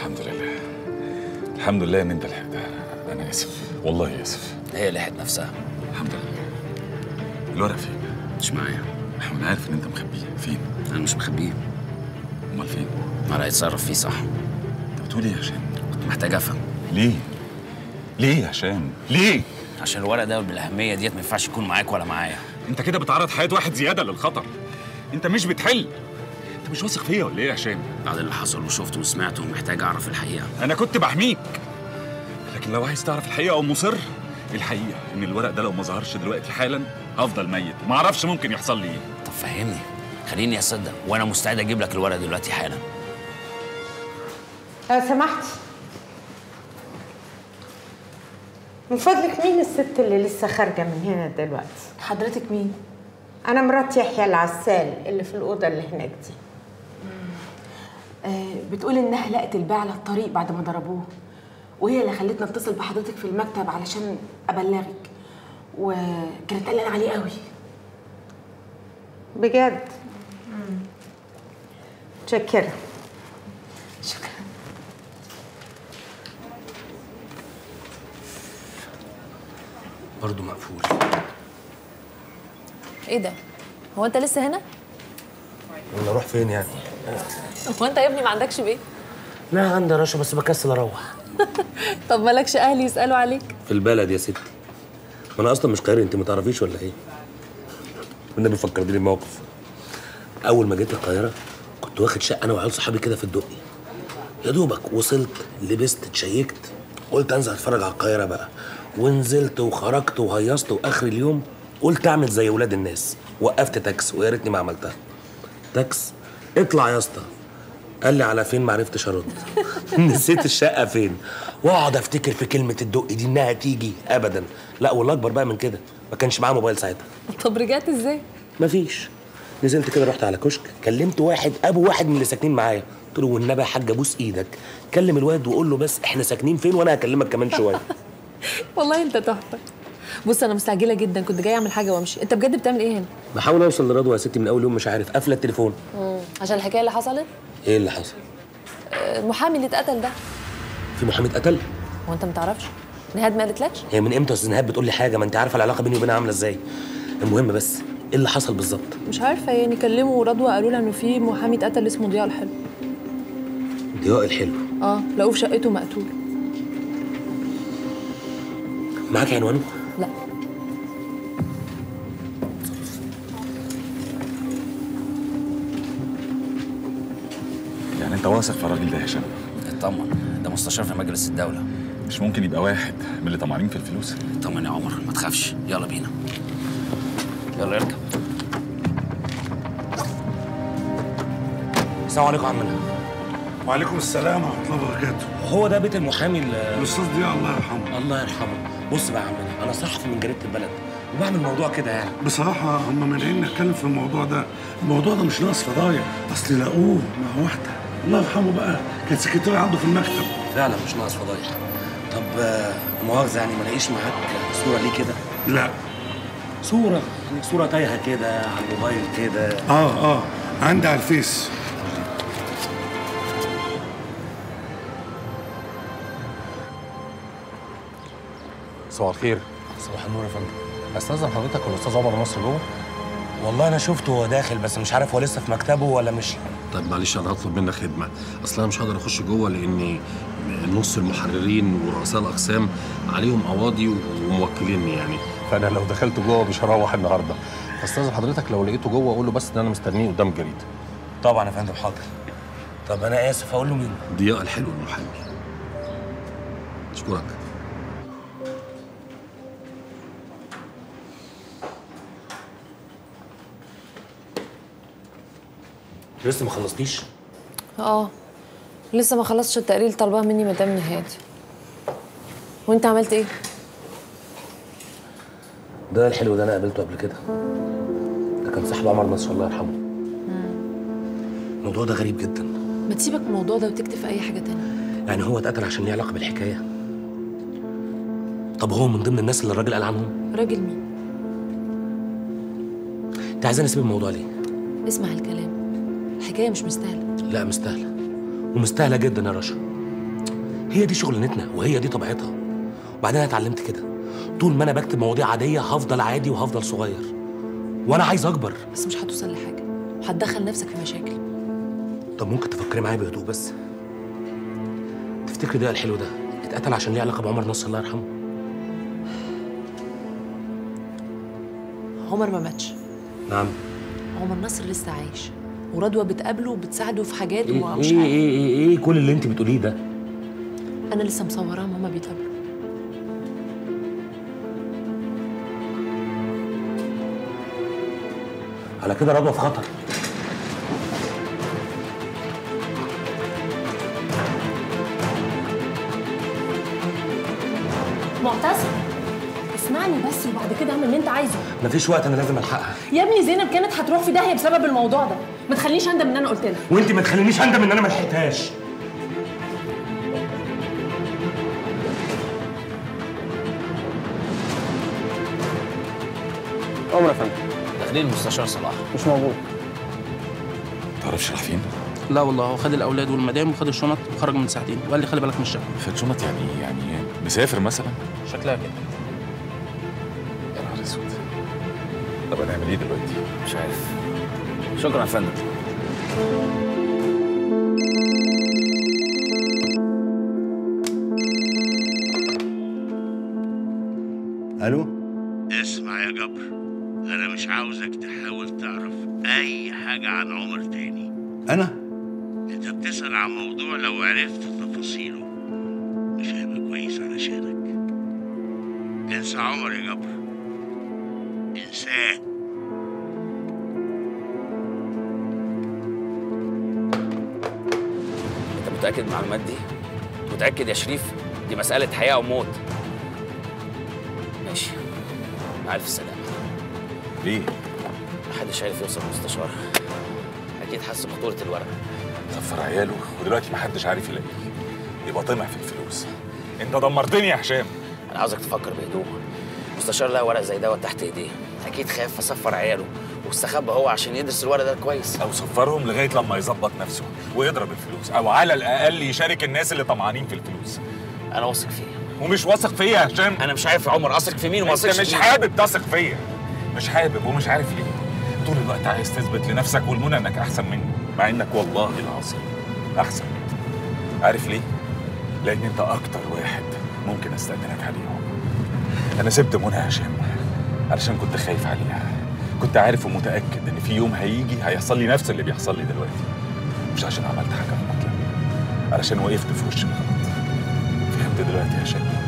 الحمد لله الحمد لله ان انت لحقتها انا اسف والله اسف هي لحقت نفسها الحمد لله الورق فين مش معايا انا عارف ان انت مخبيه فين انا مش مخبيه امال فين ما هيتصرف فيه صح انت بتقول ايه يا هشام كنت محتاج افهم ليه ليه يا هشام ليه عشان الورق ده بالاهميه ديت ما ينفعش يكون معاك ولا معايا انت كده بتعرض حياه واحد زياده للخطر انت مش بتحل انت مش واثق فيا ولا ايه يا هشام بعد اللي حصل وشفته وسمعته محتاج اعرف الحقيقه انا كنت بحميك لكن لو عايز تعرف الحقيقه او مصر الحقيقه ان الورق ده لو ما ظهرش دلوقتي حالا هفضل ميت وما اعرفش ممكن يحصل لي ايه طب فهمني خليني اصدق وانا مستعد اجيب لك الورق دلوقتي حالا لو سمحت من فضلك مين الست اللي لسه خارجه من هنا دلوقتي حضرتك مين؟ انا مرات يحيى العسال اللي في الاوضه اللي هناك دي آه بتقول انها لقت الباع على الطريق بعد ما ضربوه وهي اللي خلتني اتصل بحضرتك في المكتب علشان ابلغك وكانت قلقانه عليه قوي بجد متشكره شكرا برضه مقفول ايه ده؟ هو انت لسه هنا؟ ولا اروح فين يعني؟ هو انت يا ابني ما عندكش بيت؟ لا عندي يا رشا بس بكسل اروح طب مالكش اهل يسالوا عليك؟ في البلد يا ستي ما انا اصلا مش قاهري انت ما تعرفيش ولا ايه؟ والنبي فكرتني بموقف اول ما جيت القاهره كنت واخد شقه انا وعيال صحابي كده في الدقي يا دوبك وصلت لبست اتشيكت قلت انزل اتفرج على القاهره بقى ونزلت وخرجت وهيصت واخر اليوم قلت اعمل زي ولاد الناس وقفت تاكس ويا ريتني ما عملتها تاكس اطلع يا اسطى قال لي على فين ما عرفتش ارد نسيت الشقه فين واقعد افتكر في كلمه الدق دي انها تيجي ابدا لا والله اكبر بقى من كده ما كانش معاه موبايل ساعتها طب رجعت ازاي؟ مفيش نزلت كده رحت على كشك كلمت واحد ابو واحد من اللي ساكنين معايا قلت له والنبي يا حاج ابوس ايدك كلم الواد وقول له بس احنا ساكنين فين وانا هكلمك كمان شويه والله انت تحفه بص انا مستعجله جدا كنت جاي اعمل حاجه وامشي انت بجد بتعمل ايه هنا؟ بحاول اوصل لرضوى يا ستي من اول يوم مش عارف قافله التليفون مم. عشان الحكايه اللي حصلت ايه اللي حصل آه، المحامي اللي اتقتل ده في محامي اتقتل هو انت ما تعرفش؟ نهاد ما قالتلكش؟ هي من امتى يا استاذ نهاد بتقول لي حاجه ما انت عارفه العلاقه بيني وبينها عامله ازاي المهم بس ايه اللي حصل بالظبط مش عارفه يعني كلموا رضوى قالوا لها انه في محامي اتقتل اسمه ضياء الحلو ضياء الحلو اه لقوه في شقته مقتول معاك عنوانه لا يعني انت واثق في الراجل ده يا هشام اطمن ده مستشار في مجلس الدوله مش ممكن يبقى واحد من اللي طمعانين في الفلوس اطمن يا عمر ما تخافش يلا بينا يلا اركب السلام عليكم يا عمنا وعليكم السلام ورحمه الله وبركاته هو ده بيت المحامي اللي الاستاذ ضياء الله يرحمه الله يرحمه بص بقى يا عمنا انا صحفي من جريده البلد وبعمل موضوع كده يعني بصراحه هم مانعين نتكلم في الموضوع ده الموضوع ده مش ناقص فضايح اصل لقوه مع واحده الله يرحمه بقى كانت سكرتيره عنده في المكتب فعلا مش ناقص فضايح طب آه، مؤاخذه يعني ما لاقيش معاك صوره ليه كده لا صوره يعني صوره تايهه كده على الموبايل كده اه اه عندي على الفيس صباح الخير صباح النور يا فندم استاذن حضرتك والاستاذ عمر نصر جوه والله انا شفته وهو داخل بس مش عارف هو لسه في مكتبه ولا مش طيب معلش انا هطلب منك خدمه اصل انا مش هقدر اخش جوه لان نص المحررين ورؤساء الاقسام عليهم قواضي وموكليني يعني فانا لو دخلت جوه مش هروح النهارده فاستاذن حضرتك لو لقيته جوه قول له بس ان انا مستنيه قدام الجريده طبعا يا فندم حاضر طب انا اسف اقول له مين ضياء الحلو المحامي اشكرك لسه ما خلصتيش اه لسه ما خلصتش التقرير اللي طالباه مني مدام نهاد وانت عملت ايه؟ ده الحلو ده انا قابلته قبل كده ده كان صاحب عمر نصر الله يرحمه الموضوع ده غريب جدا ما تسيبك من الموضوع ده وتكتب في اي حاجه تانية يعني هو اتقتل عشان ليه علاقه بالحكايه طب هو من ضمن الناس اللي الراجل قال عنهم راجل مين؟ انت عايزاني اسيب الموضوع ليه اسمع الكلام الحكايه مش مستاهله لا مستاهله ومستاهله جدا يا رشا هي دي شغلانتنا وهي دي طبيعتها وبعدين أنا اتعلمت كده طول ما انا بكتب مواضيع عاديه هفضل عادي وهفضل صغير وانا عايز اكبر بس مش هتوصل لحاجه وهتدخل نفسك في مشاكل طب ممكن تفكري معايا بهدوء بس تفتكري ده الحلو ده اتقتل عشان ليه علاقه بعمر نصر الله يرحمه عمر ما ماتش نعم عمر نصر لسه عايش ورضوى بتقابله وبتساعده في حاجات ايه ومش ايه عارف ايه, إيه, إيه كل اللي انت بتقوليه ده انا لسه مصوراهم هما بيتقابلوا على كده رضوى في خطر معتصم اسمعني بس وبعد كده اعمل اللي انت عايزه مفيش وقت انا لازم الحقها يا ابني زينب كانت هتروح في داهيه بسبب الموضوع ده ما تخلينيش اندم ان انا قلت لها وانت ما تخلينيش اندم ان انا ما لحقتهاش عمر يا فندم داخلين المستشار صلاح مش موجود تعرفش راح فين؟ لا والله هو خد الاولاد والمدام وخد الشنط وخرج من ساعتين وقال لي خلي بالك من الشقه خد شنط يعني يعني مسافر مثلا؟ شكلها كده يا نهار اسود طب هنعمل ايه دلوقتي؟ مش عارف شكرا يا فندم الو اسمع يا جبر انا مش عاوزك تحاول تعرف اي حاجة عن عمر تاني انا انت بتسأل عن موضوع لو عرفت تفاصيله مش هيبقى كويس علشانك انسى عمر يا جبر انساه انت متاكد من المعلومات دي متاكد يا شريف دي مساله حياه او موت ماشي مع الف سلامه ليه؟ محدش عارف يوصل المستشار اكيد حس بخطوره الورق سفر عياله ودلوقتي محدش عارف يلاقيه يبقى طمع في الفلوس انت دمرتني يا هشام انا عاوزك تفكر بهدوء المستشار لقى ورق زي دوت تحت ايديه اكيد خاف فسفر عياله واستخبى هو عشان يدرس الورق ده كويس او سفرهم لغايه لما يظبط نفسه ويضرب الفلوس او على الاقل يشارك الناس اللي طمعانين في الفلوس انا واثق فيه ومش واثق فيا يا هشام انا مش عارف يا عمر اثق في مين وما انت اثقش مش في مين. حابب تثق فيا مش حابب ومش عارف ليه طول الوقت عايز تثبت لنفسك والمنى انك احسن مني مع انك والله العظيم احسن مني عارف ليه لان انت اكتر واحد ممكن استاذنك عليهم انا سبت منى يا هشام علشان كنت خايف عليها كنت عارف ومتاكد ان في يوم هيجي هيحصل لي نفس اللي بيحصل لي دلوقتي مش عشان عملت حاجه غلط لا علشان وقفت في وش الغلط فهمت دلوقتي يا هشام